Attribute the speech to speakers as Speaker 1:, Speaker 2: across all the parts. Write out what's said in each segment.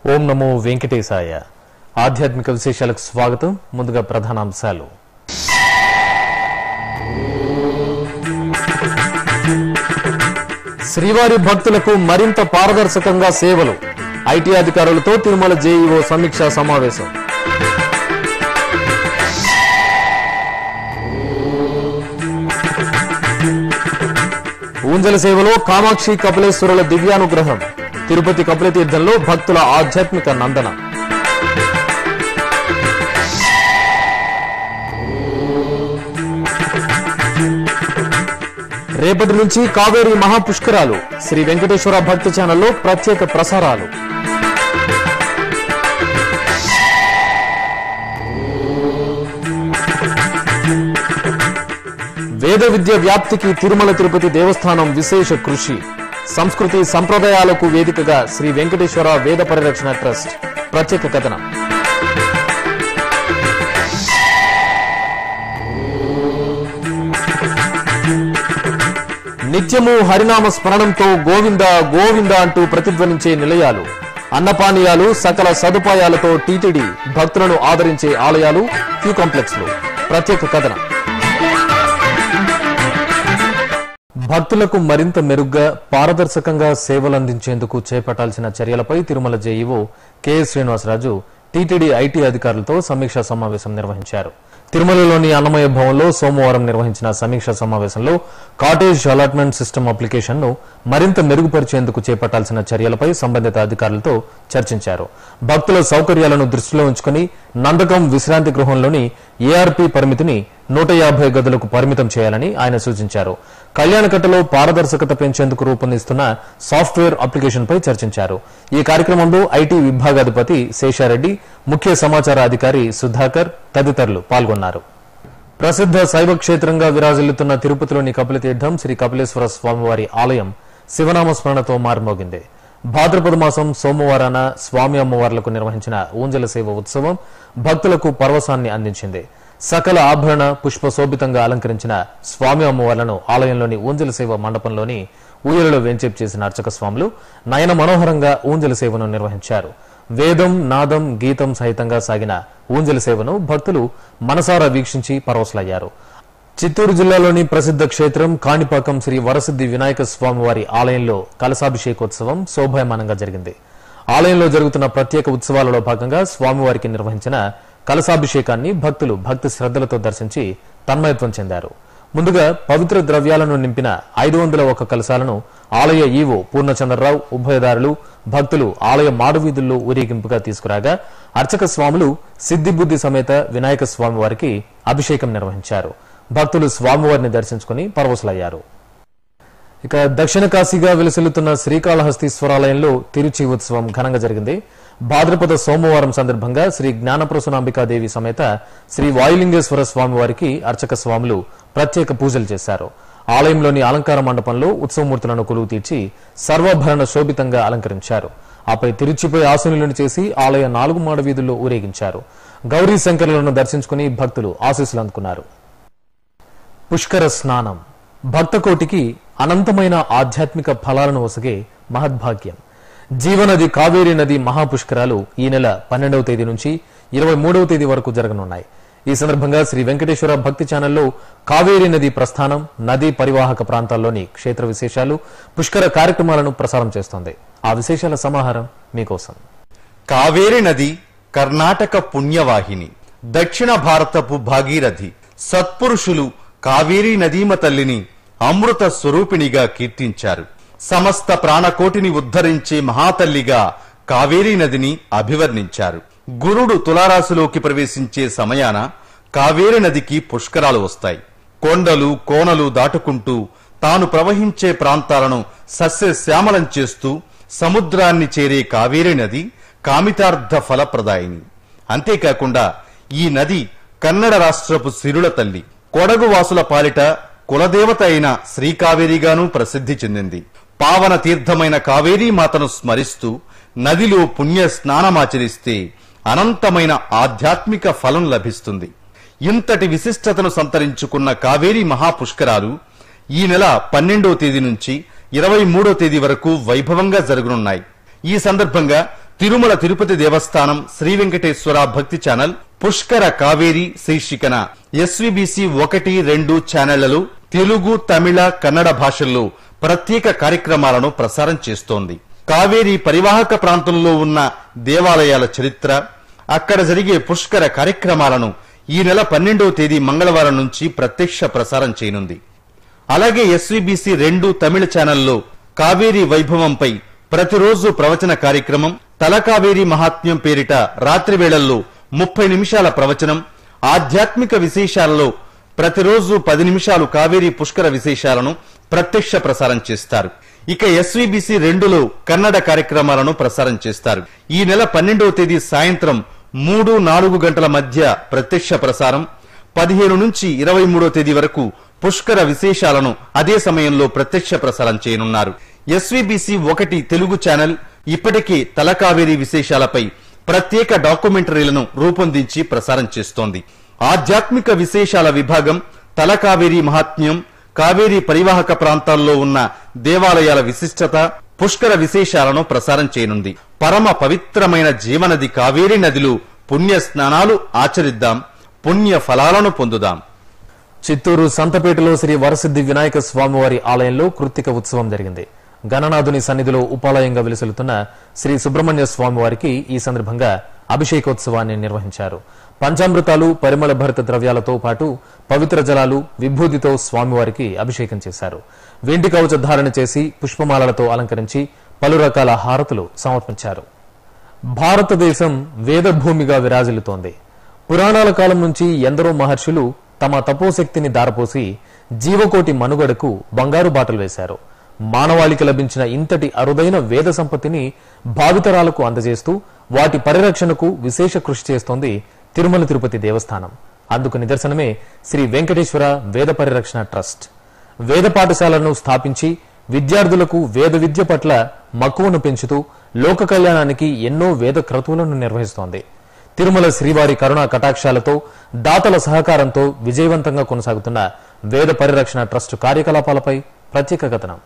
Speaker 1: ఓం నమో వెంకటేశాయ ఆధ్యాత్మిక విశేషాలకు స్వాగతం ముందుగా ప్రధానాంశాలు శ్రీవారి భక్తులకు మరింత పారదర్శకంగా సేవలు ఐటీ అధికారులతో తిరుమల జేఈఓ సమీక్షా సమావేశం ఊంజల సేవలో కామాక్షి కపిలేశ్వరుల దివ్యానుగ్రహం తిరుపతి కపిలతీర్థంలో భక్తుల ఆధ్యాత్మిక నందన రేపటి నుంచి కావేరీ మహాపుష్కరాలు శ్రీ వెంకటేశ్వర భక్తి ఛానల్లో ప్రత్యేక ప్రసారాలు వేద విద్య వ్యాప్తికి తిరుమల తిరుపతి దేవస్థానం విశేష కృషి సంస్కృతి సంప్రదాయాలకు వేదికగా శ్రీ వెంకటేశ్వర వేద పరిరక్షణ ట్రస్ట్ ప్రత్యేక కథనం నిత్యము హరినామ స్మరణంతో గోవింద గోవింద అంటూ ప్రతిధ్వనించే నిలయాలు అన్నపానీయాలు సకల సదుపాయాలతో టీటీడీ భక్తులను ఆదరించే ఆలయాలు క్యూ కాంప్లెక్స్ లో ప్రత్యేక కథనం భక్తులకు మరింత మెరుగ్గా పారదర్శకంగా సేవలందించేందుకు చేపట్టాల్సిన చర్యలపై Tirumala JEO KS Srinivasaraju TTD IT అధికారులతో సమీక్షా సమావేశం నిర్వహించారు తిరుమలలోని అన్నమయ భవన్లో సోమవారం నిర్వహించిన సమీక్షా సమావేశంలో కాటేజ్ అలాట్మెంట్ సిస్టమ్ అప్లికేషన్ ను మరింత మెరుగుపరిచేందుకు చేపట్టాల్సిన చర్యలపై సంబంధిత అధికారులతో చర్చించారు భక్తుల సౌకర్యాలను దృష్టిలో ఉంచుకుని నందకం విశ్రాంతి గృహంలోని ఏఆర్పీ పరిమితిని నూట యాభై గదులకు పరిమితం చేయాలని ఆయన సూచించారు కళ్యాణకట్టలో పారదర్శకత పెంచేందుకు రూపొందిస్తున్న సాఫ్ట్వేర్ అప్లికేషన్ పై చర్చించారు ఈ కార్యక్రమంలో ఐటీ విభాగాధిపతి శేషారెడ్డి ముఖ్య సమాచార అధికారి సుధాకర్ తదితరులు పాల్గొన్నారు ప్రసిద్ధ శైవ క్షేత్రంగా విరాజిల్లుతున్న తిరుపతిలోని కపిలతీర్థం శ్రీ కపిలేశ్వర స్వామివారి ఆలయం శివనామ స్మరణతో మారుమోగింది భాద్రపద మాసం సోమవారాన స్వామి అమ్మవార్లకు నిర్వహించిన ఊంజల సేవ ఉత్సవం భక్తులకు పరవశాన్ని అందించింది సకల ఆభరణ పుష్ప శోభితంగా అలంకరించిన స్వామి అమ్మవార్లను ఆలయంలోని ఊంజల సేవ మండపంలోని ఊయలలో వెంచేపు చేసిన అర్చక స్వాములు నయన మనోహరంగా ఊంజల సేవను నిర్వహించారు వేదం నాదం గీతం సహితంగా సాగిన ఊంజల సేవను భక్తులు మనసారా వీక్షించి పరవశులయ్యారు చిత్తూరు జిల్లాలోని ప్రసిద్ధ క్షేత్రం కాణిపాకం శ్రీ వరసిద్ధి వినాయక స్వామివారి ఆలయంలో కలశాభిషేకోత్సవం శోభాయమానంగా జరిగింది ఆలయంలో జరుగుతున్న ప్రత్యేక ఉత్సవాలలో భాగంగా స్వామివారికి నిర్వహించిన కలశాభిషేకాన్ని భక్తులు భక్తి శ్రద్ధలతో దర్శించి తన్మయత్వం చెందారు ముందుగా పవిత్ర ద్రవ్యాలను నింపిన ఐదు వందల ఒక కలశాలను ఆలయ ఈవో పూర్ణచంద్రరావు ఉభయదారులు భక్తులు ఆలయ మాడువీధుల్లో ఊరేగింపుగా తీసుకురాగా అర్చక స్వాములు సిద్ధిబుద్ధి సమేత వినాయక స్వామి వారికి అభిషేకం నిర్వహించారు భక్తులు స్వామివారిని దర్శించుకుని పరవశులయ్యారు ఇక దక్షిణ కాశీగా వెలుసిల్లుతున్న శ్రీకాళహస్తీశ్వరాలయంలో తిరుచి ఉత్సవం ఘనంగా జరిగింది భాద్రపద సోమవారం సందర్భంగా శ్రీ జ్ఞానప్రసూనాంబికాదేవి సమేత శ్రీ వాయులింగేశ్వర స్వామి వారికి అర్చక స్వాములు ప్రత్యేక పూజలు చేశారు ఆలయంలోని అలంకార మండపంలో ఉత్సవమూర్తులను కొలువు తీర్చి సర్వాభరణ శోభితంగా అలంకరించారు ఆపై తిరుచిపై ఆశనులను చేసి ఆలయ నాలుగు మాడ వీధుల్లో ఊరేగించారు గౌరీ శంకరులను దర్శించుకుని భక్తులు ఆశీస్సులు అందుకున్నారు పుష్కర స్నానం భక్తకోటికి అనంతమైన ఆధ్యాత్మిక ఫలాలను ఒసగే మహద్భాగ్యం జీవనది కావేరీ నది మహాపుష్కరాలు ఈ నెల పన్నెండవ తేదీ నుంచి ఇరవై మూడవ తేదీ వరకు జరగనున్నాయి ఈ సందర్భంగా శ్రీ వెంకటేశ్వర భక్తి ఛానల్లో కావేరీ నది ప్రస్థానం నదీ పరివాహక ప్రాంతాల్లోని క్షేత్ర విశేషాలు పుష్కర కార్యక్రమాలను ప్రసారం చేస్తోంది ఆ విశేషాల సమాహారం మీకోసం
Speaker 2: కావేరి నది కర్ణాటక పుణ్యవాహిని దక్షిణ భారతపు భాగీరథి సత్పురుషులు కావేరీ నదీమ తల్లిని అమృత స్వరూపిణిగా కీర్తించారు సమస్త ప్రాణకోటిని ఉద్ధరించే మహాతల్లిగా కావేరీ నదిని అభివర్ణించారు గురుడు తులారాశిలోకి ప్రవేశించే సమయాన కావేరి నదికి పుష్కరాలు వస్తాయి కొండలు కోనలు దాటుకుంటూ తాను ప్రవహించే ప్రాంతాలను సస్యశ్యామలం చేస్తూ సముద్రాన్ని చేరే కావేరి నది కామితార్థ ఫలప్రదాయిని అంతేకాకుండా ఈ నది కన్నడ రాష్ట్రపు సిరుల తల్లి కొడగు వాసుల పాలిట కులదేవత అయిన శ్రీకావేరిగాను ప్రసిద్ధి చెందింది పావన తీర్థమైన కావేరీ మాతను స్మరిస్తూ నదిలో పుణ్య స్నానమాచరిస్తే అనంతమైన ఆధ్యాత్మిక ఫలం లభిస్తుంది ఇంతటి విశిష్టతను సంతరించుకున్న కావేరీ మహాపుష్కరాలు ఈ నెల పన్నెండో తేదీ నుంచి ఇరవై మూడో తేదీ వరకు వైభవంగా జరగనున్నాయి ఈ సందర్భంగా తిరుమల తిరుపతి దేవస్థానం శ్రీ వెంకటేశ్వర భక్తి ఛానల్ పుష్కర కావేరి శీర్షికన ఎస్విబిసి ఒకటి రెండు ఛానళ్లలో తెలుగు తమిళ కన్నడ భాషల్లో ప్రత్యేక కార్యక్రమాలను ప్రసారం చేస్తోంది కావేరి పరివాహక ప్రాంతంలో ఉన్న దేవాలయాల చరిత్ర అక్కడ జరిగే పుష్కర కార్యక్రమాలను ఈ నెల పన్నెండవ తేదీ మంగళవారం నుంచి ప్రత్యక్ష ప్రసారం చేయనుంది అలాగే ఎస్వీబీసీ రెండు తమిళ ఛానల్లో కావేరీ వైభవంపై ప్రతిరోజు ప్రవచన కార్యక్రమం తల కావేరీ మహాత్మ్యం పేరిట రాత్రి వేళల్లో ముప్పై నిమిషాల ప్రవచనం ఆధ్యాత్మిక విశేషాలలో ప్రతిరోజు పది నిమిషాలు కావేరీ పుష్కర విశేషాలను ప్రత్యక్ష ప్రసారం చేస్తారు ఇక ఎస్వీబీసీ రెండులో కన్నడ కార్యక్రమాలను ప్రసారం చేస్తారు ఈ నెల పన్నెండవ తేదీ సాయంత్రం మూడు నాలుగు గంటల మధ్య ప్రత్యక్ష ప్రసారం పదిహేను నుంచి ఇరవై మూడో తేదీ వరకు పుష్కర విశేషాలను అదే సమయంలో ప్రత్యక్ష ప్రసారం చేయనున్నారు ఎస్వీబీసీ ఒకటి తెలుగు ఛానల్ ఇప్పటికే తలకావేరి విశేషాలపై ప్రత్యేక డాక్యుమెంటరీలను రూపొందించి ప్రసారం చేస్తోంది ఆధ్యాత్మిక విశేషాల విభాగం తలకావేరి మహాత్మ్యం కావేరీ పరివాహక ప్రాంతాల్లో ఉన్న దేవాలయాల విశిష్టత పుష్కర విశేషాలను ప్రసారం చేయనుంది పరమ పవిత్రమైన జీవనది కావేరీ నదిలో పుణ్య స్నానాలు ఆచరిద్దాం పుణ్య ఫలాలను పొందుదాం
Speaker 1: చిత్తూరు సంతపేటలో శ్రీ వరసిద్ధి వినాయక స్వామివారి ఆలయంలో కృత్తిక ఉత్సవం జరిగింది గణనాథుని సన్నిధిలో ఉపాలయంగా వెలుసలుతున్న శ్రీ సుబ్రహ్మణ్య స్వామివారికి ఈ సందర్భంగా అభిషేకోత్సవాన్ని నిర్వహించారు పంచామృతాలు పరిమళ భరిత ద్రవ్యాలతో పాటు పవిత్ర జలాలు విభూతితో స్వామివారికి అభిషేకం చేశారు వెండి కవచ ధారణ చేసి పుష్పమాలలతో అలంకరించి పలు రకాల హారతులు సమర్పించారు భారతదేశం వేదభూమిగా విరాజిల్లుతోంది పురాణాల కాలం నుంచి ఎందరో మహర్షులు తమ తపోశక్తిని దారపోసి జీవకోటి మనుగడకు బంగారు బాటలు వేశారు మానవాళికి లభించిన ఇంతటి అరుదైన వేద సంపత్తిని భావితరాలకు అందజేస్తూ వాటి పరిరక్షణకు విశేష కృషి చేస్తోంది తిరుమల తిరుపతి దేవస్థానం అందుకు నిదర్శనమే శ్రీ వెంకటేశ్వర వేద పరిరక్షణ ట్రస్ట్ వేద పాఠశాలను స్థాపించి విద్యార్థులకు వేద విద్య పట్ల మక్కువను పెంచుతూ లోక కళ్యాణానికి ఎన్నో వేద క్రతువులను నిర్వహిస్తోంది తిరుమల శ్రీవారి కరుణా కటాక్షాలతో దాతల సహకారంతో విజయవంతంగా కొనసాగుతున్న వేద పరిరక్షణ ట్రస్ట్ కార్యకలాపాలపై ప్రత్యేక కథనం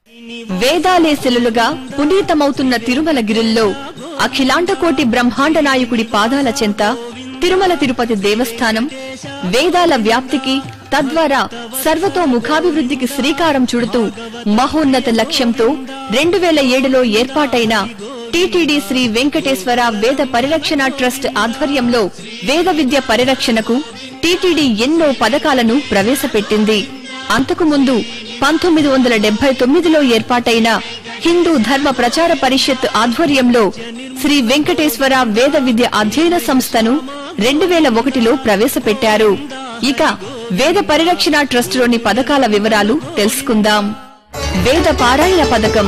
Speaker 3: వేదాలే శిలలుగా పునీతమవుతున్న తిరుమల గిరుల్లో అఖిలాండకోటి బ్రహ్మాండ నాయకుడి పాదాల చెంత తిరుమల తిరుపతి దేవస్థానం వేదాల వ్యాప్తికి తద్వారా సర్వతో ముఖాభివృద్ధికి శ్రీకారం చుడుతూ మహోన్నత లక్ష్యంతో రెండు వేల ఏడులో ఏర్పాటైన టిటిడి శ్రీ వెంకటేశ్వర వేద పరిరక్షణ ట్రస్ట్ ఆధ్వర్యంలో వేద విద్య పరిరక్షణకు టిటిడి ఎన్నో పథకాలను ప్రవేశపెట్టింది అంతకు ముందు పంతొమ్మిది వందల డెబ్బై తొమ్మిదిలో ఏర్పాటైన హిందూ ధర్మ ప్రచార పరిషత్ ఆధ్వర్యంలో శ్రీ వెంకటేశ్వర వేద విద్య అధ్యయన సంస్థను రెండు వేల ఒకటిలో ప్రవేశపెట్టారు ఇక వేద పరిరక్షణ ట్రస్టులోని పథకాల వివరాలు తెలుసుకుందాం వేద పారాయణ పథకం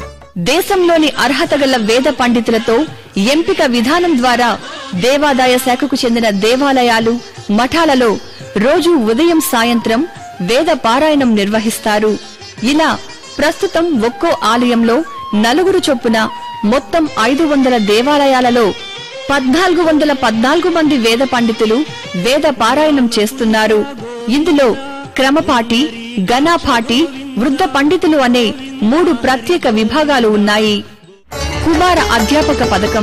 Speaker 3: దేశంలోని అర్హత గల వేద పండితులతో ఎంపిక విధానం ద్వారా దేవాదాయ శాఖకు చెందిన దేవాలయాలు మఠాలలో రోజు ఉదయం సాయంత్రం వేద పారాయణం నిర్వహిస్తారు ఇలా ప్రస్తుతం ఒక్కో ఆలయంలో నలుగురు చొప్పున మొత్తం ఐదు వందల దేవాలయాలలో పద్నాలుగు వందల పద్నాలుగు మంది వేద పండితులు వేద పారాయణం చేస్తున్నారు ఇందులో క్రమపాటి గణాపాటి వృద్ధ పండితులు అనే మూడు ప్రత్యేక విభాగాలు ఉన్నాయి కుమార అధ్యాపక పథకం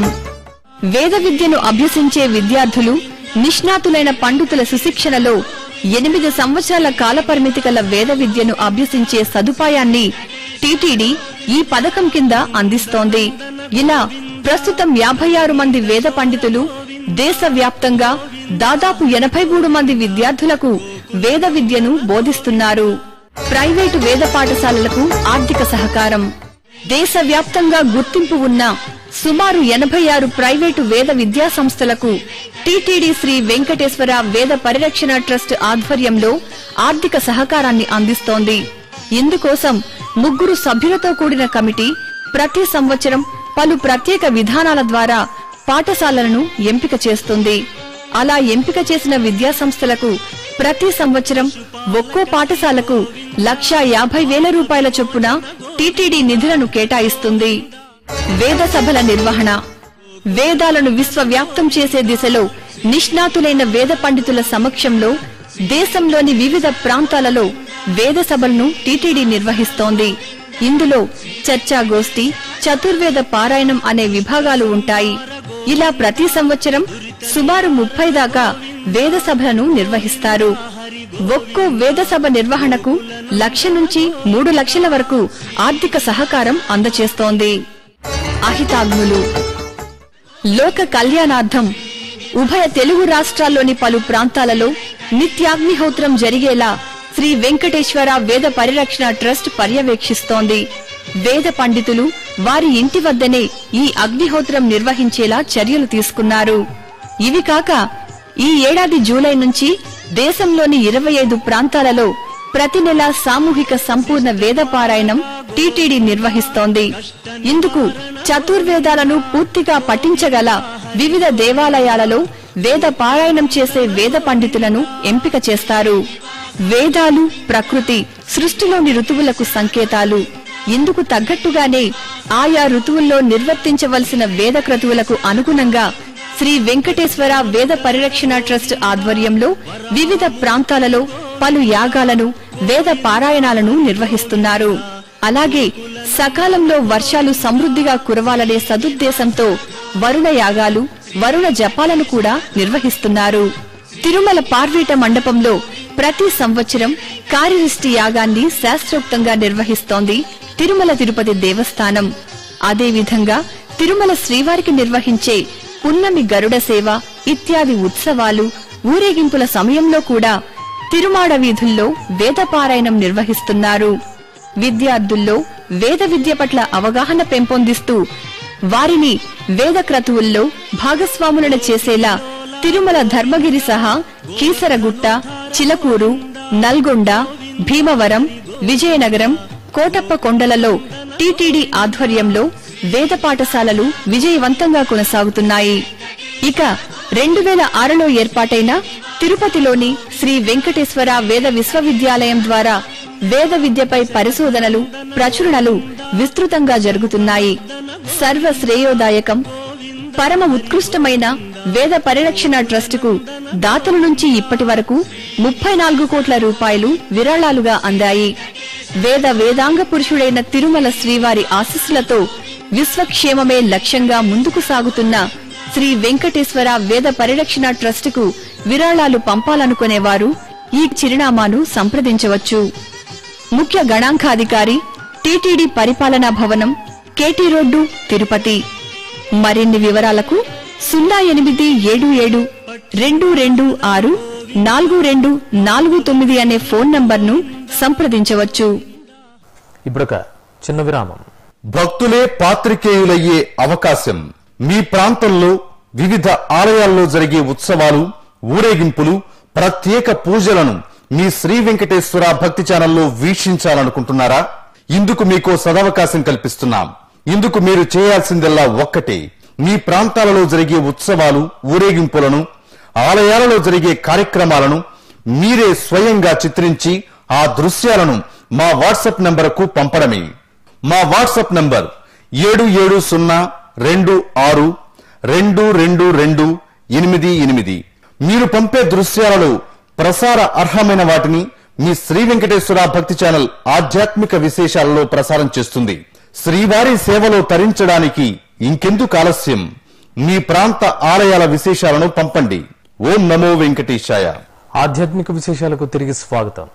Speaker 3: వేద విద్యను అభ్యసించే విద్యార్థులు నిష్ణాతులైన పండితుల సుశిక్షణలో ఎనిమిది సంవత్సరాల కాలపరిమితి గల వేద విద్యను అభ్యసించే సదుపాయాన్ని టీటీడీ ఈ పథకం కింద అందిస్తోంది ఇలా ప్రస్తుతం యాభై ఆరు మంది వేద పండితులు దేశవ్యాప్తంగా దాదాపు ఎనభై మూడు మంది విద్యార్థులకు వేద విద్యను బోధిస్తున్నారు ప్రైవేటు వేద పాఠశాలలకు ఆర్థిక సహకారం దేశవ్యాప్తంగా గుర్తింపు ఉన్న సుమారు ఎనభై ఆరు ప్రైవేటు వేద విద్యా సంస్థలకు టిటిడి శ్రీ వెంకటేశ్వర వేద పరిరక్షణ ట్రస్ట్ ఆధ్వర్యంలో ఆర్థిక సహకారాన్ని అందిస్తోంది ఇందుకోసం ముగ్గురు సభ్యులతో కూడిన కమిటీ ప్రతి సంవత్సరం పలు ప్రత్యేక విధానాల ద్వారా పాఠశాలలను ఎంపిక చేస్తుంది అలా ఎంపిక చేసిన విద్యా సంస్థలకు ప్రతి సంవత్సరం ఒక్కో పాఠశాలకు లక్షా యాభై వేల రూపాయల చొప్పున టీటీడీ నిధులను కేటాయిస్తుంది వేద సభల నిర్వహణ వేదాలను విశ్వవ్యాప్తం చేసే దిశలో నిష్ణాతులైన వేద పండితుల సమక్షంలో దేశంలోని వివిధ ప్రాంతాలలో వేద సభలను టీటీడీ నిర్వహిస్తోంది ఇందులో చర్చాగోష్ఠి చతుర్వేద పారాయణం అనే విభాగాలు ఉంటాయి ఇలా ప్రతి సంవత్సరం సుమారు ముప్పై దాకా వేద సభలను నిర్వహిస్తారు ఒక్కో వేద సభ నిర్వహణకు లక్ష నుంచి మూడు లక్షల వరకు ఆర్థిక సహకారం అందచేస్తోంది అహితాగ్నులు లోక కళ్యాణార్థం ఉభయ తెలుగు రాష్ట్రాల్లోని పలు ప్రాంతాలలో నిత్యాగ్నిహోత్రం జరిగేలా శ్రీ వెంకటేశ్వర వేద పరిరక్షణ ట్రస్ట్ పర్యవేక్షిస్తోంది వేద పండితులు వారి ఇంటి వద్దనే ఈ అగ్నిహోత్రం నిర్వహించేలా చర్యలు తీసుకున్నారు ఇవి కాక ఈ ఏడాది జూలై నుంచి దేశంలోని ఇరవై ఐదు ప్రాంతాలలో ప్రతి నెల సామూహిక సంపూర్ణ వేద పారాయణం టీటీడీ నిర్వహిస్తోంది ఇందుకు చతుర్వేదాలను పూర్తిగా పఠించగల వివిధ దేవాలయాలలో వేద పారాయణం చేసే వేద పండితులను ఎంపిక చేస్తారు వేదాలు ప్రకృతి సృష్టిలోని ఋతువులకు సంకేతాలు ఇందుకు తగ్గట్టుగానే ఆయా ఋతువుల్లో నిర్వర్తించవలసిన వేద క్రతువులకు అనుగుణంగా శ్రీ వెంకటేశ్వర వేద పరిరక్షణ ట్రస్ట్ ఆధ్వర్యంలో వివిధ ప్రాంతాలలో పలు యాగాలను వేద పారాయణాలను నిర్వహిస్తున్నారు అలాగే సకాలంలో వర్షాలు సమృద్ధిగా కురవాలనే సదుద్దేశంతో వరుణ యాగాలు వరుణ జపాలను కూడా నిర్వహిస్తున్నారు తిరుమల పార్వీట మండపంలో ప్రతి సంవత్సరం కార్యరిష్టి యాగాన్ని శాస్త్రోక్తంగా నిర్వహిస్తోంది తిరుమల తిరుపతి దేవస్థానం అదేవిధంగా తిరుమల శ్రీవారికి నిర్వహించే పున్నమి గరుడ సేవ ఇత్యాది ఉత్సవాలు ఊరేగింపుల సమయంలో కూడా తిరుమాడ వీధుల్లో వేదపారాయణం నిర్వహిస్తున్నారు విద్యార్థుల్లో వేద విద్య పట్ల అవగాహన పెంపొందిస్తూ వారిని వేద క్రతువుల్లో భాగస్వాములను చేసేలా తిరుమల ధర్మగిరి సహా కీసరగుట్ట చిలకూరు నల్గొండ భీమవరం విజయనగరం కోటప్ప కొండలలో టీటీడీ ఆధ్వర్యంలో వేద పాఠశాలలు విజయవంతంగా కొనసాగుతున్నాయి ఇక రెండు వేల ఆరులో ఏర్పాటైన తిరుపతిలోని శ్రీ వెంకటేశ్వర వేద విశ్వవిద్యాలయం ద్వారా వేద విద్యపై పరిశోధనలు ప్రచురణలు విస్తృతంగా జరుగుతున్నాయి సర్వ శ్రేయోదాయకం పరమ ఉత్కృష్టమైన వేద పరిరక్షణ ట్రస్టుకు దాతల నుంచి ఇప్పటి వరకు ముప్పై నాలుగు కోట్ల రూపాయలు విరాళాలుగా అందాయి వేద వేదాంగ పురుషుడైన తిరుమల శ్రీవారి ఆశీస్సులతో విశ్వక్షేమమే లక్ష్యంగా ముందుకు సాగుతున్న శ్రీ వెంకటేశ్వర వేద పరిరక్షణ ట్రస్టుకు విరాళాలు పంపాలనుకునేవారు ఈ చిరునామాను సంప్రదించవచ్చు ముఖ్య గణాంకాధికారి టిటిడి పరిపాలనా భవనం కేటీ రోడ్డు తిరుపతి మరిన్ని వివరాలకు సున్నా ఎనిమిది ఏడు ఏడు రెండు రెండు ఆరు నాలుగు రెండు నాలుగు తొమ్మిది అనే ఫోన్ నంబర్ను సంప్రదించవచ్చు
Speaker 1: ఇప్పుడొక చిన్న విరామం
Speaker 2: భక్తులే పాత్రికేయులయ్యే అవకాశం మీ ప్రాంతంలో వివిధ ఆలయాల్లో జరిగే ఉత్సవాలు ఊరేగింపులు ప్రత్యేక పూజలను మీ శ్రీ వెంకటేశ్వర భక్తి ఛానల్లో వీక్షించాలనుకుంటున్నారా ఇందుకు మీకు సదవకాశం కల్పిస్తున్నాం ఇందుకు మీరు చేయాల్సిందల్లా ఒక్కటే మీ ప్రాంతాలలో జరిగే ఉత్సవాలు ఊరేగింపులను ఆలయాలలో జరిగే కార్యక్రమాలను మీరే స్వయంగా చిత్రించి ఆ దృశ్యాలను మా వాట్సాప్ నంబరుకు పంపడమే మా వాట్సాప్ నంబర్ ఏడు ఏడు సున్నా రెండు ఆరు రెండు రెండు రెండు ఎనిమిది ఎనిమిది మీరు పంపే దృశ్యాలలో ప్రసార అర్హమైన వాటిని మీ శ్రీ వెంకటేశ్వర భక్తి ఛానల్ ఆధ్యాత్మిక విశేషాలలో ప్రసారం చేస్తుంది శ్రీవారి సేవలో తరించడానికి ఇంకెందుకు ఆలస్యం మీ ప్రాంత ఆలయాల విశేషాలను పంపండి ఓం నమో వెంకటేశాయ
Speaker 1: ఆధ్యాత్మిక విశేషాలకు తిరిగి స్వాగతం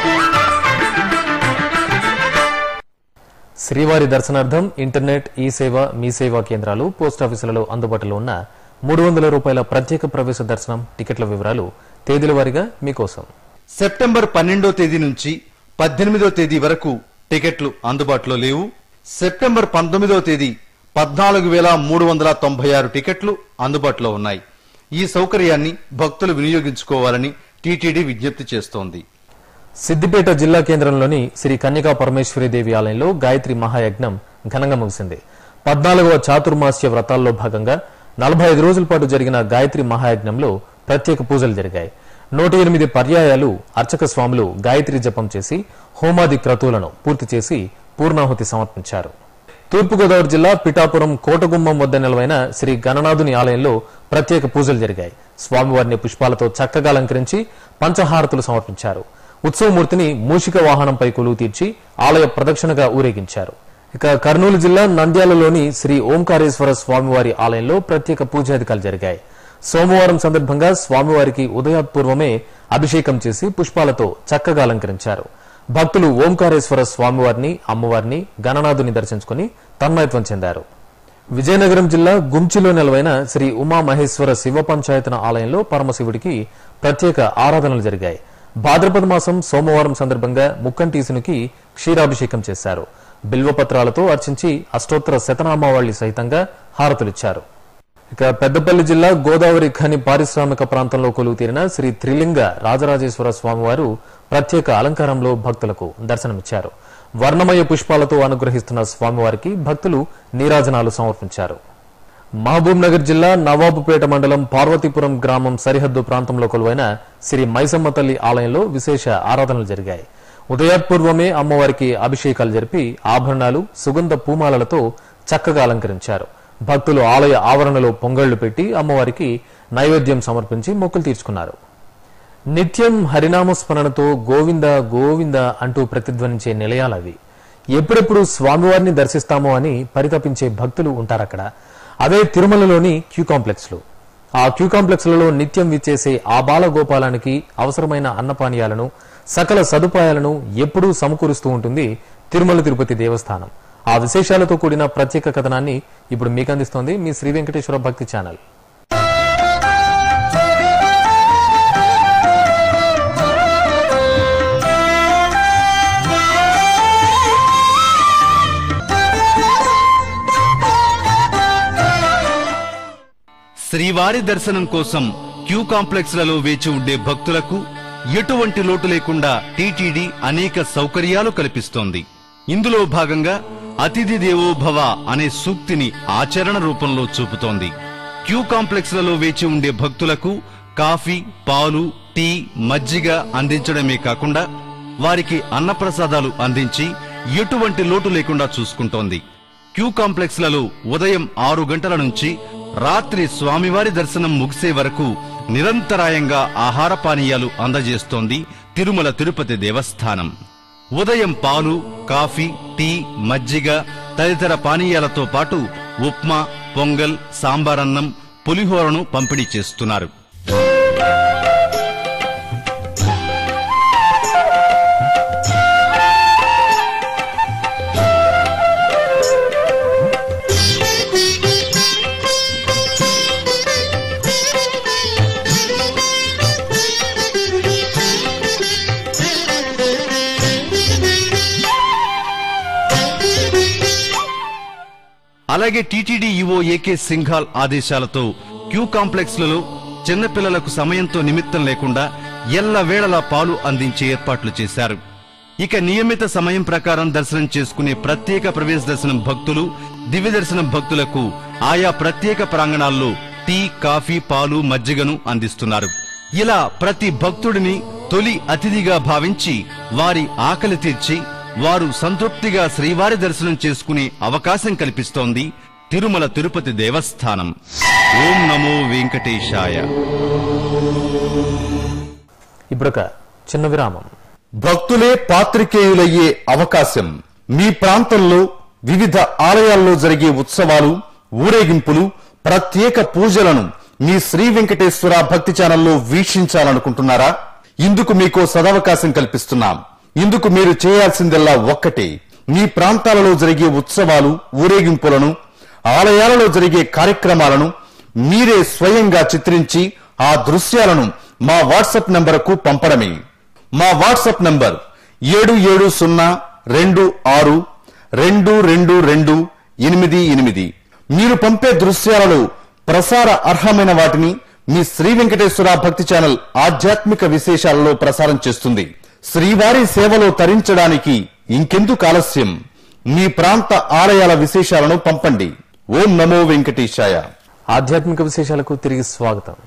Speaker 1: శ్రీవారి దర్శనార్థం ఇంటర్నెట్ ఈ సేవ మీ సేవా కేంద్రాలు పోస్టాఫీసులలో అందుబాటులో ఉన్న మూడు వందల రూపాయల ప్రత్యేక ప్రవేశ దర్శనం టికెట్ల వివరాలు తేదీల వారీగా మీకోసం
Speaker 2: సెప్టెంబర్ పన్నెండో తేదీ నుంచి పద్దెనిమిదో తేదీ వరకు టికెట్లు అందుబాటులో లేవు సెప్టెంబర్ పంతొమ్మిదో తేదీ పద్నాలుగు వేల మూడు వందల తొంభై ఆరు టికెట్లు అందుబాటులో ఉన్నాయి ఈ సౌకర్యాన్ని భక్తులు వినియోగించుకోవాలని టీటీడీ విజ్ఞప్తి చేస్తోంది
Speaker 1: సిద్దిపేట జిల్లా కేంద్రంలోని శ్రీ కన్యకా పరమేశ్వరీదేవి ఆలయంలో గాయత్రి మహాయజ్ఞం ఘనంగా ముగిసింది పద్నాలుగవ చాతుర్మాస్య వ్రతాల్లో భాగంగా నలభై ఐదు రోజుల పాటు జరిగిన గాయత్రి మహాయజ్ఞంలో ప్రత్యేక పూజలు జరిగాయి నూట ఎనిమిది పర్యాయాలు అర్చక స్వాములు గాయత్రి జపం చేసి హోమాది క్రతువులను పూర్తి చేసి పూర్ణాహుతి సమర్పించారు తూర్పుగోదావరి జిల్లా పిఠాపురం కోటగుమ్మం వద్ద నిలవైన శ్రీ గణనాథుని ఆలయంలో ప్రత్యేక పూజలు జరిగాయి స్వామివారిని పుష్పాలతో చక్కగా అలంకరించి పంచహారతులు సమర్పించారు ఉత్సవమూర్తిని మూషిక వాహనంపై కొలువు తీర్చి ఆలయ ప్రదక్షిణగా ఊరేగించారు ఇక కర్నూలు జిల్లా నంద్యాలలోని శ్రీ ఓంకారేశ్వర స్వామివారి ఆలయంలో ప్రత్యేక పూజాధికాలు జరిగాయి సోమవారం సందర్భంగా స్వామివారికి ఉదయాత్పూర్వమే అభిషేకం చేసి పుష్పాలతో చక్కగా అలంకరించారు భక్తులు ఓంకారేశ్వర స్వామివారిని అమ్మవారిని గణనాథుని దర్శించుకుని తన్మయత్వం చెందారు విజయనగరం జిల్లా గుంచిలో నెలవైన శ్రీ ఉమామహేశ్వర శివ పంచాయతన ఆలయంలో పరమశివుడికి ప్రత్యేక ఆరాధనలు జరిగాయి భాద్రపద మాసం సోమవారం సందర్భంగా ముక్కంటీసునికి క్షీరాభిషేకం చేశారు బిల్వపత్రాలతో అర్చించి అష్టోత్తర శతనామావళి సహితంగా హారతులిచ్చారు ఇక పెద్దపల్లి జిల్లా గోదావరి ఖని పారిశ్రామిక ప్రాంతంలో కొలువు తీరిన శ్రీ త్రిలింగ రాజరాజేశ్వర స్వామివారు ప్రత్యేక అలంకారంలో భక్తులకు దర్శనమిచ్చారు వర్ణమయ పుష్పాలతో అనుగ్రహిస్తున్న స్వామివారికి భక్తులు నీరాజనాలు సమర్పించారు మహబూబ్ నగర్ జిల్లా నవాబుపేట మండలం పార్వతీపురం గ్రామం సరిహద్దు ప్రాంతంలో కొలువైన శ్రీ మైసమ్మ తల్లి ఆలయంలో విశేష ఆరాధనలు జరిగాయి ఉదయాత్పూర్వమే అమ్మవారికి అభిషేకాలు జరిపి ఆభరణాలు సుగంధ పూమాలలతో చక్కగా అలంకరించారు భక్తులు ఆలయ ఆవరణలో పొంగళ్లు పెట్టి అమ్మవారికి నైవేద్యం సమర్పించి మొక్కులు తీర్చుకున్నారు నిత్యం హరినామస్మరణతో గోవింద గోవింద అంటూ ప్రతిధ్వనించే నిలయాలవి ఎప్పుడెప్పుడు స్వామివారిని దర్శిస్తామో అని పరితపించే భక్తులు ఉంటారక్కడ అదే తిరుమలలోని క్యూ కాంప్లెక్స్ లో ఆ క్యూ కాంప్లెక్స్ లలో నిత్యం విచ్చేసే ఆ బాల గోపాలానికి అవసరమైన అన్నపానీయాలను సకల సదుపాయాలను ఎప్పుడూ సమకూరుస్తూ ఉంటుంది తిరుమల తిరుపతి దేవస్థానం ఆ విశేషాలతో కూడిన ప్రత్యేక కథనాన్ని ఇప్పుడు మీకు అందిస్తోంది మీ శ్రీ వెంకటేశ్వర భక్తి ఛానల్
Speaker 2: శ్రీవారి దర్శనం కోసం క్యూ కాంప్లెక్స్లలో వేచి ఉండే భక్తులకు ఎటువంటి లోటు లేకుండా టీటీడీ అనేక సౌకర్యాలు కల్పిస్తోంది ఇందులో భాగంగా అతిథి దేవో భవ అనే సూక్తిని ఆచరణ రూపంలో చూపుతోంది క్యూ కాంప్లెక్స్లలో వేచి ఉండే భక్తులకు కాఫీ పాలు టీ మజ్జిగ అందించడమే కాకుండా వారికి అన్నప్రసాదాలు అందించి ఎటువంటి లోటు లేకుండా చూసుకుంటోంది క్యూ కాంప్లెక్స్లలో ఉదయం ఆరు గంటల నుంచి రాత్రి స్వామివారి దర్శనం ముగిసే వరకు నిరంతరాయంగా ఆహార పానీయాలు అందజేస్తోంది తిరుమల తిరుపతి దేవస్థానం ఉదయం పాలు కాఫీ టీ మజ్జిగ తదితర పానీయాలతో పాటు ఉప్మా పొంగల్ సాంబారన్నం పులిహోరను పంపిణీ చేస్తున్నారు అలాగే టీటీడీ ఈవో ఏకే సింఘాల్ ఆదేశాలతో క్యూ కాంప్లెక్స్లలో చిన్నపిల్లలకు సమయంతో నిమిత్తం లేకుండా ఎల్ల వేళలా పాలు అందించే ఏర్పాట్లు చేశారు ఇక నియమిత సమయం ప్రకారం దర్శనం చేసుకునే ప్రత్యేక ప్రవేశ దర్శనం భక్తులు దివ్య దర్శనం భక్తులకు ఆయా ప్రత్యేక ప్రాంగణాల్లో టీ కాఫీ పాలు మజ్జిగను అందిస్తున్నారు ఇలా ప్రతి భక్తుడిని తొలి అతిథిగా భావించి వారి ఆకలి తీర్చి వారు సంతృప్తిగా శ్రీవారి దర్శనం చేసుకునే అవకాశం కల్పిస్తోంది తిరుమల తిరుపతి దేవస్థానం ఓం నమో వెంకటేశాయ
Speaker 1: ఇప్పుడొక చిన్న విరామం
Speaker 2: భక్తులే పాత్రికేయులయ్యే అవకాశం మీ ప్రాంతంలో వివిధ ఆలయాల్లో జరిగే ఉత్సవాలు ఊరేగింపులు ప్రత్యేక పూజలను మీ శ్రీ వెంకటేశ్వర భక్తి ఛానల్లో వీక్షించాలనుకుంటున్నారా ఇందుకు మీకో సదవకాశం కల్పిస్తున్నాం ఇందుకు మీరు చేయాల్సిందల్లా ఒక్కటే మీ ప్రాంతాలలో జరిగే ఉత్సవాలు ఊరేగింపులను ఆలయాలలో జరిగే కార్యక్రమాలను మీరే స్వయంగా చిత్రించి ఆ దృశ్యాలను మా వాట్సాప్ నంబరుకు పంపడమే మా వాట్సాప్ నంబర్ ఏడు ఏడు సున్నా రెండు ఆరు రెండు రెండు రెండు ఎనిమిది ఎనిమిది మీరు పంపే దృశ్యాలలో ప్రసార అర్హమైన వాటిని మీ శ్రీ వెంకటేశ్వర భక్తి ఛానల్ ఆధ్యాత్మిక విశేషాలలో ప్రసారం చేస్తుంది శ్రీవారి సేవలో తరించడానికి ఇంకెందుకు ఆలస్యం మీ ప్రాంత ఆలయాల విశేషాలను పంపండి ఓం నమో వెంకటేశాయ
Speaker 1: ఆధ్యాత్మిక విశేషాలకు తిరిగి స్వాగతం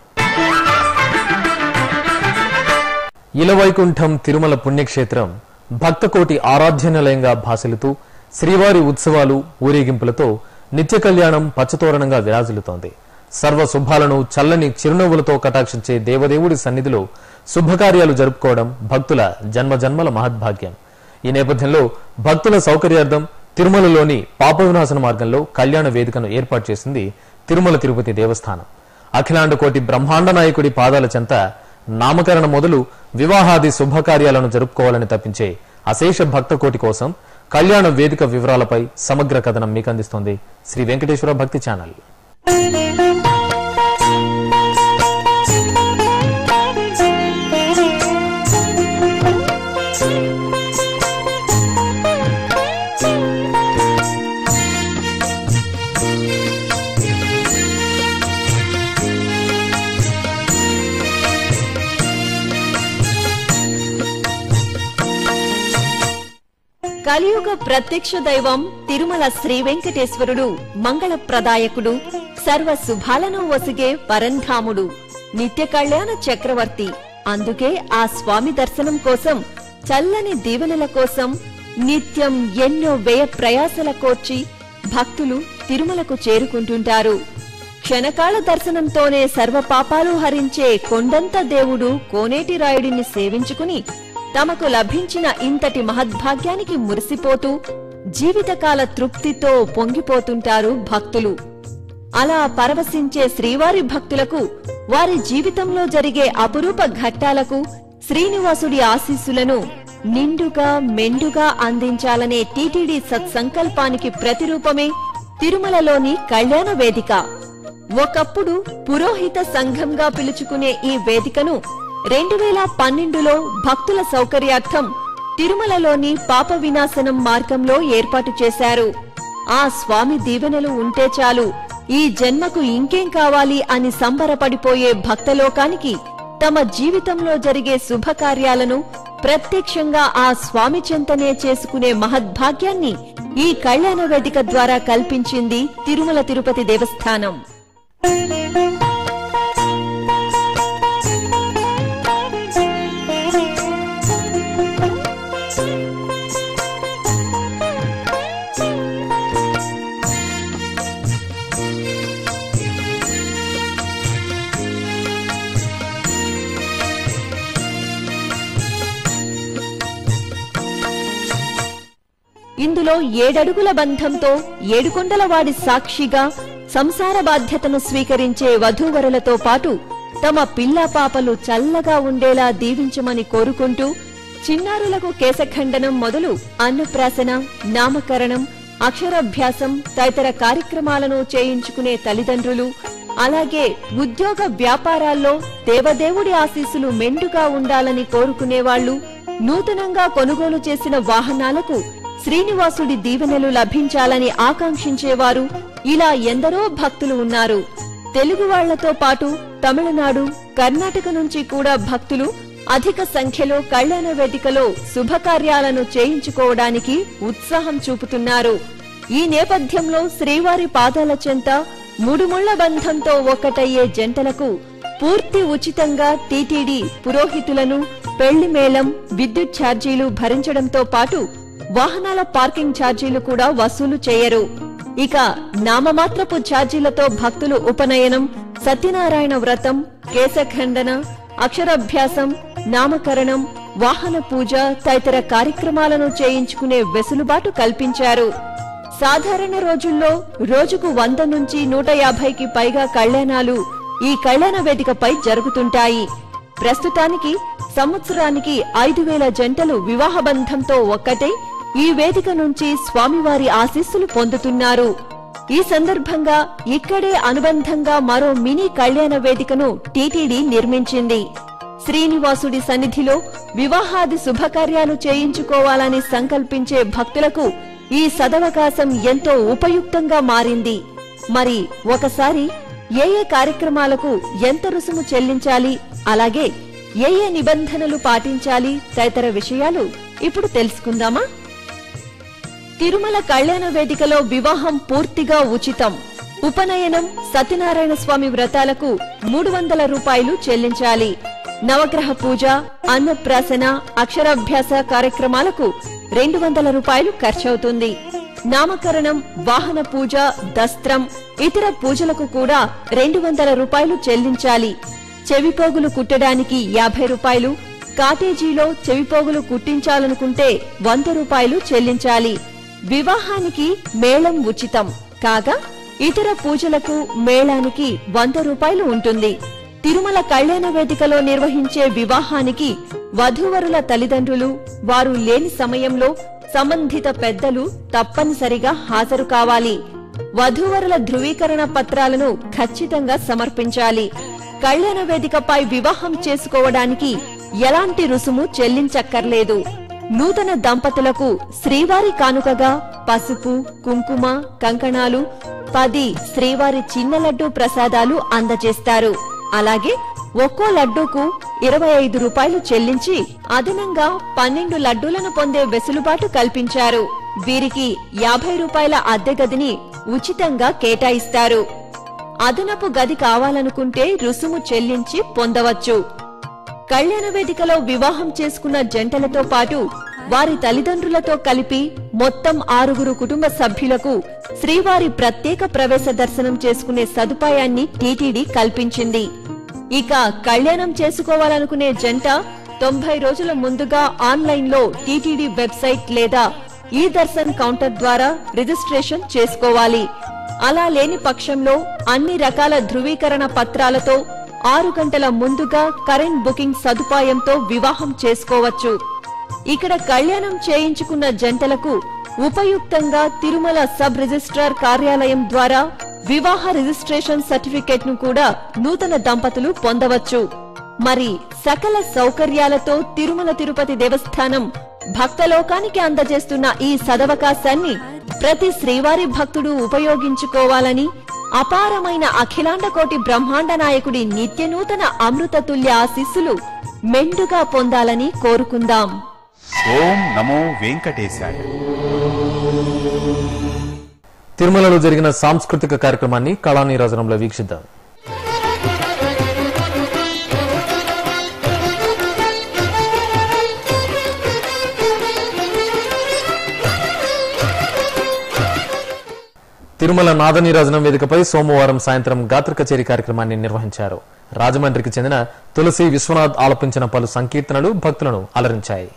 Speaker 1: ఇలవైకుంఠం తిరుమల పుణ్యక్షేత్రం భక్తకోటి ఆరాధ్య నిలయంగా భాసిల్లుతూ శ్రీవారి ఉత్సవాలు ఊరేగింపులతో నిత్య కళ్యాణం పచ్చతోరణంగా విరాజిల్లుతోంది సర్వ శుభాలను చల్లని చిరునవ్వులతో కటాక్షించే దేవదేవుడి సన్నిధిలో శుభకార్యాలు జరుపుకోవడం భక్తుల జన్మ జన్మల మహద్భాగ్యం ఈ నేపథ్యంలో భక్తుల సౌకర్యార్థం తిరుమలలోని పాప వినాశన మార్గంలో కళ్యాణ వేదికను ఏర్పాటు చేసింది తిరుమల తిరుపతి దేవస్థానం అఖిలాండ కోటి బ్రహ్మాండ నాయకుడి పాదాల చెంత నామకరణ మొదలు వివాహాది శుభకార్యాలను జరుపుకోవాలని తప్పించే అశేష భక్త కోటి కోసం కళ్యాణ వేదిక వివరాలపై సమగ్ర కథనం మీకు అందిస్తోంది శ్రీ వెంకటేశ్వర భక్తి ఛానల్
Speaker 3: కలియుగ ప్రత్యక్ష దైవం తిరుమల శ్రీ వెంకటేశ్వరుడు మంగళ ప్రదాయకుడు సర్వ శుభాలను వసిగే పరంధాముడు నిత్య కళ్యాణ చక్రవర్తి అందుకే ఆ స్వామి దర్శనం కోసం చల్లని దీవెనల కోసం నిత్యం ఎన్నో వ్యయ ప్రయాసల కోర్చి భక్తులు తిరుమలకు చేరుకుంటుంటారు క్షణకాల దర్శనంతోనే సర్వ పాపాలు హరించే కొండంత దేవుడు కోనేటి రాయుడిని సేవించుకుని తమకు లభించిన ఇంతటి మహద్భాగ్యానికి మురిసిపోతూ జీవితకాల తృప్తితో పొంగిపోతుంటారు భక్తులు అలా పరవశించే శ్రీవారి భక్తులకు వారి జీవితంలో జరిగే అపురూప ఘట్టాలకు శ్రీనివాసుడి ఆశీస్సులను నిండుగా మెండుగా అందించాలనే టీటీడీ సత్సంకల్పానికి ప్రతిరూపమే తిరుమలలోని కళ్యాణ వేదిక ఒకప్పుడు పురోహిత సంఘంగా పిలుచుకునే ఈ వేదికను రెండు వేల పన్నెండులో భక్తుల సౌకర్యార్థం తిరుమలలోని పాప వినాశనం మార్గంలో ఏర్పాటు చేశారు ఆ స్వామి దీవెనలు ఉంటే చాలు ఈ జన్మకు ఇంకేం కావాలి అని సంబరపడిపోయే భక్తలోకానికి తమ జీవితంలో జరిగే శుభకార్యాలను ప్రత్యక్షంగా ఆ స్వామి చెంతనే చేసుకునే మహద్భాగ్యాన్ని ఈ కళ్యాణ వేదిక ద్వారా కల్పించింది తిరుమల తిరుపతి దేవస్థానం ఇందులో ఏడడుగుల బంధంతో ఏడుకొండల వాడి సాక్షిగా సంసార బాధ్యతను స్వీకరించే వధూవరులతో పాటు తమ పిల్లా పాపలు చల్లగా ఉండేలా దీవించమని కోరుకుంటూ చిన్నారులకు కేశఖండనం మొదలు అన్నప్రాసన నామకరణం అక్షరాభ్యాసం తదితర కార్యక్రమాలను చేయించుకునే తల్లిదండ్రులు అలాగే ఉద్యోగ వ్యాపారాల్లో దేవదేవుడి ఆశీస్సులు మెండుగా ఉండాలని కోరుకునేవాళ్లు నూతనంగా కొనుగోలు చేసిన వాహనాలకు శ్రీనివాసుడి దీవెనలు లభించాలని ఆకాంక్షించేవారు ఇలా ఎందరో భక్తులు ఉన్నారు తెలుగు వాళ్లతో పాటు తమిళనాడు కర్ణాటక నుంచి కూడా భక్తులు అధిక సంఖ్యలో కళ్యాణ వేదికలో శుభకార్యాలను చేయించుకోవడానికి ఉత్సాహం చూపుతున్నారు ఈ నేపథ్యంలో శ్రీవారి పాదాల చెంత ముడుముళ్ల బంధంతో ఒక్కటయ్యే జంటలకు పూర్తి ఉచితంగా టీటీడీ పురోహితులను పెళ్లి మేళం విద్యుత్ ఛార్జీలు భరించడంతో పాటు వాహనాల పార్కింగ్ ఛార్జీలు కూడా వసూలు చేయరు ఇక నామమాత్రపు ఛార్జీలతో భక్తులు ఉపనయనం సత్యనారాయణ వ్రతం కేశఖండన అక్షరాభ్యాసం నామకరణం వాహన పూజ తదితర కార్యక్రమాలను చేయించుకునే వెసులుబాటు కల్పించారు సాధారణ రోజుల్లో రోజుకు వంద నుంచి నూట యాభైకి పైగా కళ్యాణాలు ఈ కళ్యాణ వేదికపై జరుగుతుంటాయి ప్రస్తుతానికి సంవత్సరానికి ఐదు వేల జంటలు వివాహ బంధంతో ఒక్కటే ఈ వేదిక నుంచి స్వామివారి ఆశీస్సులు పొందుతున్నారు ఈ సందర్భంగా ఇక్కడే అనుబంధంగా మరో మినీ కళ్యాణ వేదికను టీటీడీ నిర్మించింది శ్రీనివాసుడి సన్నిధిలో వివాహాది శుభకార్యాలు చేయించుకోవాలని సంకల్పించే భక్తులకు ఈ సదవకాశం ఎంతో ఉపయుక్తంగా మారింది మరి ఒకసారి ఏ ఏ కార్యక్రమాలకు ఎంత రుసుము చెల్లించాలి అలాగే ఏ ఏ నిబంధనలు పాటించాలి తదితర విషయాలు ఇప్పుడు తెలుసుకుందామా తిరుమల కళ్యాణ వేదికలో వివాహం పూర్తిగా ఉచితం ఉపనయనం సత్యనారాయణ స్వామి వ్రతాలకు మూడు వందల రూపాయలు చెల్లించాలి నవగ్రహ పూజ అన్నప్రాసన అక్షరాభ్యాస కార్యక్రమాలకు రెండు వందల రూపాయలు ఖర్చవుతుంది నామకరణం వాహన పూజ దస్త్రం ఇతర పూజలకు కూడా రెండు వందల రూపాయలు చెల్లించాలి చెవిపోగులు కుట్టడానికి యాభై రూపాయలు కాటేజీలో చెవిపోగులు కుట్టించాలనుకుంటే వంద రూపాయలు చెల్లించాలి
Speaker 4: వివాహానికి మేళం ఉచితం కాగా ఇతర పూజలకు మేళానికి వంద రూపాయలు ఉంటుంది తిరుమల కళ్యాణ వేదికలో నిర్వహించే వివాహానికి వధూవరుల తల్లిదండ్రులు వారు లేని సమయంలో సంబంధిత పెద్దలు తప్పనిసరిగా హాజరు కావాలి వధూవరుల ధృవీకరణ పత్రాలను ఖచ్చితంగా సమర్పించాలి కళ్యాణ వేదికపై వివాహం చేసుకోవడానికి ఎలాంటి రుసుము చెల్లించక్కర్లేదు నూతన దంపతులకు శ్రీవారి కానుకగా పసుపు కుంకుమ కంకణాలు పది శ్రీవారి చిన్న లడ్డూ ప్రసాదాలు అందజేస్తారు అలాగే ఒక్కో లడ్డూకు ఇరవై ఐదు రూపాయలు చెల్లించి అదనంగా పన్నెండు లడ్డూలను పొందే వెసులుబాటు కల్పించారు వీరికి యాభై రూపాయల అద్దె గదిని ఉచితంగా కేటాయిస్తారు అదనపు గది కావాలనుకుంటే రుసుము చెల్లించి పొందవచ్చు కళ్యాణ వేదికలో వివాహం చేసుకున్న జంటలతో పాటు వారి తల్లిదండ్రులతో కలిపి మొత్తం ఆరుగురు కుటుంబ సభ్యులకు శ్రీవారి ప్రత్యేక ప్రవేశ దర్శనం చేసుకునే సదుపాయాన్ని టీటీడీ కల్పించింది ఇక కళ్యాణం చేసుకోవాలనుకునే జంట తొంభై రోజుల ముందుగా ఆన్లైన్ లో టీటీడీ వెబ్సైట్ లేదా ఈ దర్శన్ కౌంటర్ ద్వారా రిజిస్ట్రేషన్ చేసుకోవాలి అలా లేని పక్షంలో అన్ని రకాల ధృవీకరణ పత్రాలతో ఆరు గంటల ముందుగా కరెంట్ బుకింగ్ సదుపాయంతో వివాహం చేసుకోవచ్చు ఇక్కడ కళ్యాణం చేయించుకున్న జంటలకు ఉపయుక్తంగా తిరుమల సబ్ రిజిస్ట్రార్ కార్యాలయం ద్వారా వివాహ రిజిస్ట్రేషన్ సర్టిఫికేట్ ను కూడా నూతన దంపతులు పొందవచ్చు మరి సకల సౌకర్యాలతో తిరుమల తిరుపతి దేవస్థానం భక్తలోకానికి అందజేస్తున్న ఈ సదవకాశాన్ని ప్రతి శ్రీవారి భక్తుడు ఉపయోగించుకోవాలని అపారమైన అఖిలాండ కోటి బ్రహ్మాండ నాయకుడి నిత్య నూతన అమృతతుల్య ఆశీస్సులు మెండుగా పొందాలని కోరుకుందాం
Speaker 5: ఓం నమో వెంకటేశాయ
Speaker 1: తిరుమలలో జరిగిన సాంస్కృతిక కార్యక్రమాన్ని కళానీరాజనంలో వీక్షిద్దాం తిరుమల నాదనీరాజనం వేదికపై సోమవారం సాయంత్రం గాత్ర కచేరీ కార్యక్రమాన్ని నిర్వహించారు రాజమండ్రికి చెందిన తులసి విశ్వనాథ్ ఆలపించిన పలు సంకీర్తనలు భక్తులను అలరించాయి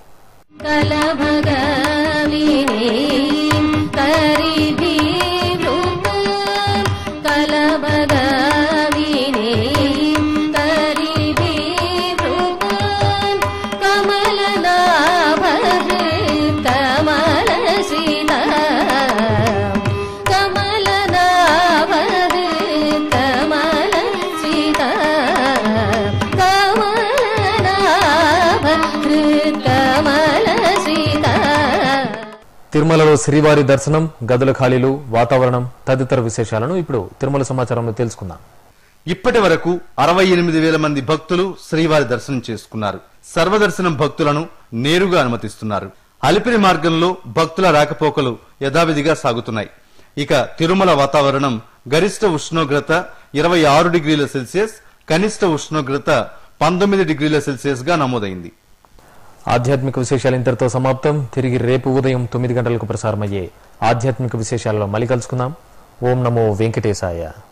Speaker 1: తిరుమలలో శ్రీవారి దర్శనం గదుల ఖాళీలు వాతావరణం తదితర విశేషాలను ఇప్పుడు తిరుమల సమాచారంలో తెలుసుకుందాం
Speaker 2: ఇప్పటి వరకు అరవై ఎనిమిది వేల మంది భక్తులు శ్రీవారి దర్శనం చేసుకున్నారు సర్వదర్శనం భక్తులను నేరుగా అనుమతిస్తున్నారు అలిపిరి మార్గంలో భక్తుల రాకపోకలు యథావిధిగా సాగుతున్నాయి ఇక తిరుమల వాతావరణం గరిష్ట ఉష్ణోగ్రత ఇరవై ఆరు డిగ్రీల సెల్సియస్ కనిష్ట ఉష్ణోగ్రత పంతొమ్మిది డిగ్రీల సెల్సియస్ గా నమోదైంది
Speaker 1: ఆధ్యాత్మిక విశేషాలు ఇంతటితో సమాప్తం తిరిగి రేపు ఉదయం తొమ్మిది గంటలకు ప్రసారమయ్యే ఆధ్యాత్మిక విశేషాలలో మళ్ళీ కలుసుకుందాం ఓం నమో వెంకటేశాయ